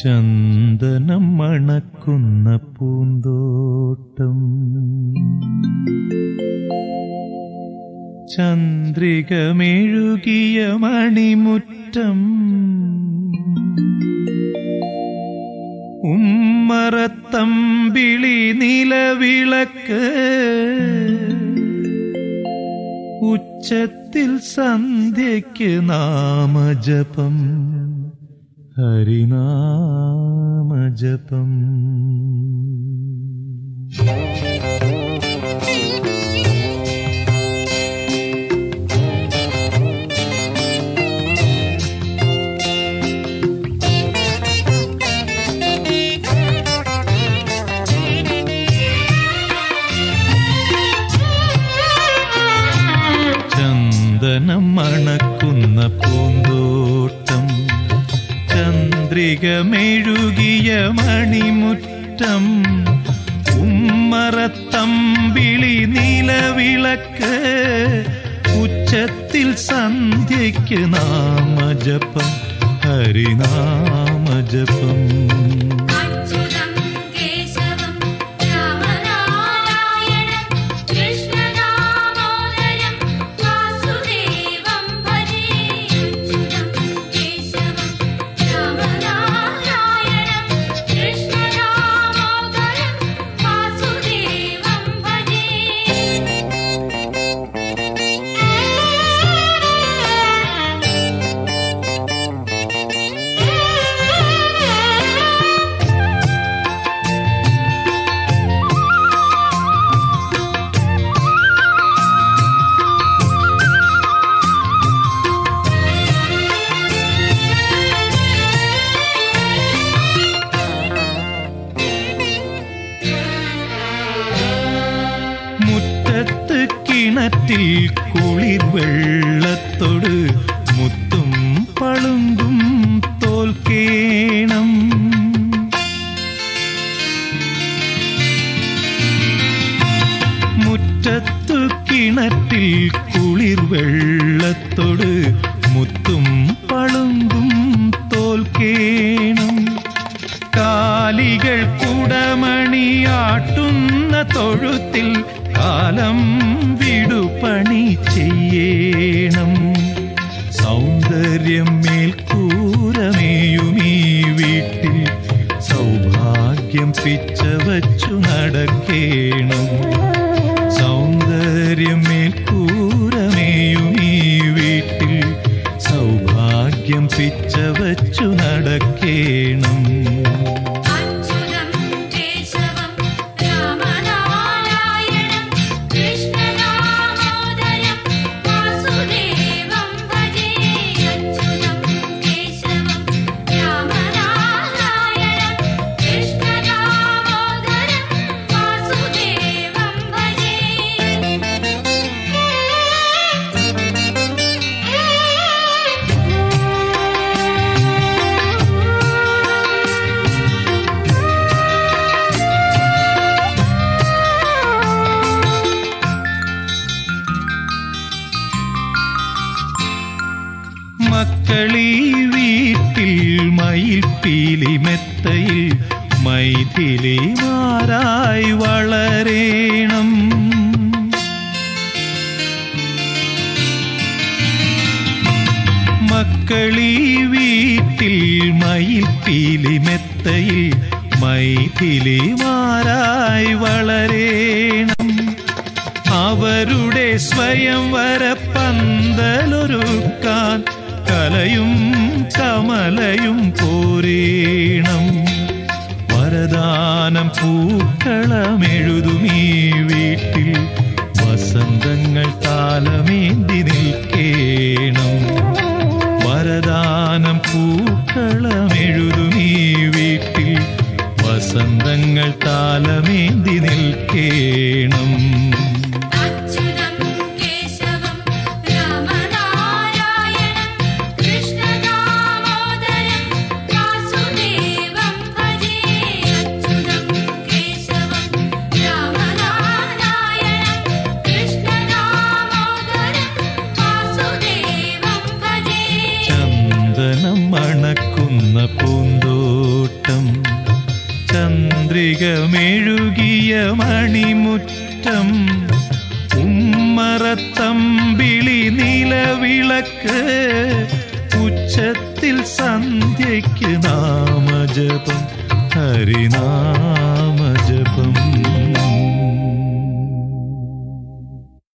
ചന്ദനം മണക്കുന്ന പൂന്തോട്ടം ചന്ദ്രികമെഴുകിയ മണിമുറ്റം ഉമ്മറത്തമ്പിളി നിലവിളക്ക് ഉച്ചത്തിൽ സന്ധ്യയ്ക്ക് നാമജപം ഹരിനാമജപം ചന്ദനം മണക്കുന്ന പൂന്തോട്ടം ചന്ദ്രികമെഴുകിയ മണിമുറ്റം ഉമ്മറത്തമ്പിളി നിലവിളക്ക് ഉച്ചത്തിൽ സന്ധ്യയ്ക്ക് നാമജപം ഹരിനാമജപം അച്യുതം കേശവം രാമനാരായണം കൃഷ്ണദാമോദരം വാസുദേവം ഭജേ അച്യുതം കേശവം രാമനാരായണം കൃഷ്ണദാമോദരം വാസുദേവം ഭജേ മുറ്റത്ത് കിണറ്റിൽ കുളിർ വെള്ളത്തോട് മുത്തും പളുങ്കും തോൽക്കേണം മുറ്റത്തു കിണറ്റിൽ കുളിർ വെള്ളത്തോട് മുത്തും പളുങ്കും തോൽക്കേണം കാലികൾ കുടമണിയാട്ടുന്ന തൊഴുത്തിൽ കാലം വിടുപണി ചെയ്യണം സൗന്ദര്യം മേൽക്കൂരമേയുമീ വീട്ടിൽ സൗഭാഗ്യം പിച്ച വച്ചു നടക്കേണം സൗന്ദര്യം മേൽക്കൂരമേയുമീ വീട്ടിൽ സൗഭാഗ്യം പിച്ച വച്ചു നടക്കേണം അച്യുതം കേശവം രാമനാരായണം കൃഷ്ണദാമോദരം വാസുദേവം ഭജേ അച്യുതം കേശവം രാമനാരായണം കൃഷ്ണദാമോദരം വാസുദേവം ഭജേ മക്കളീ വീട്ടിൽ മയിൽപ്പീലി മെത്തയിൽ മൈഥിലിമാരായി വളരേണം മക്കളീ വീട്ടിൽ മയിൽപ്പീലി മെത്തയിൽ മൈഥിലിമാരായി വളരേണം അവരുടെ സ്വയംവര പന്തലൊരുക്കാൻ കലയും കമലയും പോരേണം വരദാനം പൂക്കളമെഴുതുമീ വീട്ടിൽ വസന്തങ്ങൾ താലമേന്തി നിൽക്കേണം വരദാനം പൂക്കളമെഴുതുമീ വീട്ടിൽ വസന്തങ്ങൾ താലമേന്തി നിൽക്കേണം അച്യുതം കേശവം രാമനാരായണം കൃഷ്ണദാമോദരം വാസുദേവം ഭജേ അച്യുതം കേശവം രാമനാരായണം കൃഷ്ണദാമോദരം വാസുദേവം ഭജേ ചന്ദനം മണക്കുന്ന പൂന്തോട്ടം ചന്ദ്രികമെഴുകിയ മണിമുറ്റം ഉമ്മറത്തമ്പിളി നിലവിളക്ക് ഉച്ചത്തിൽ സന്ധ്യയ്ക്ക് നാമജപം ഹരിനാമജപം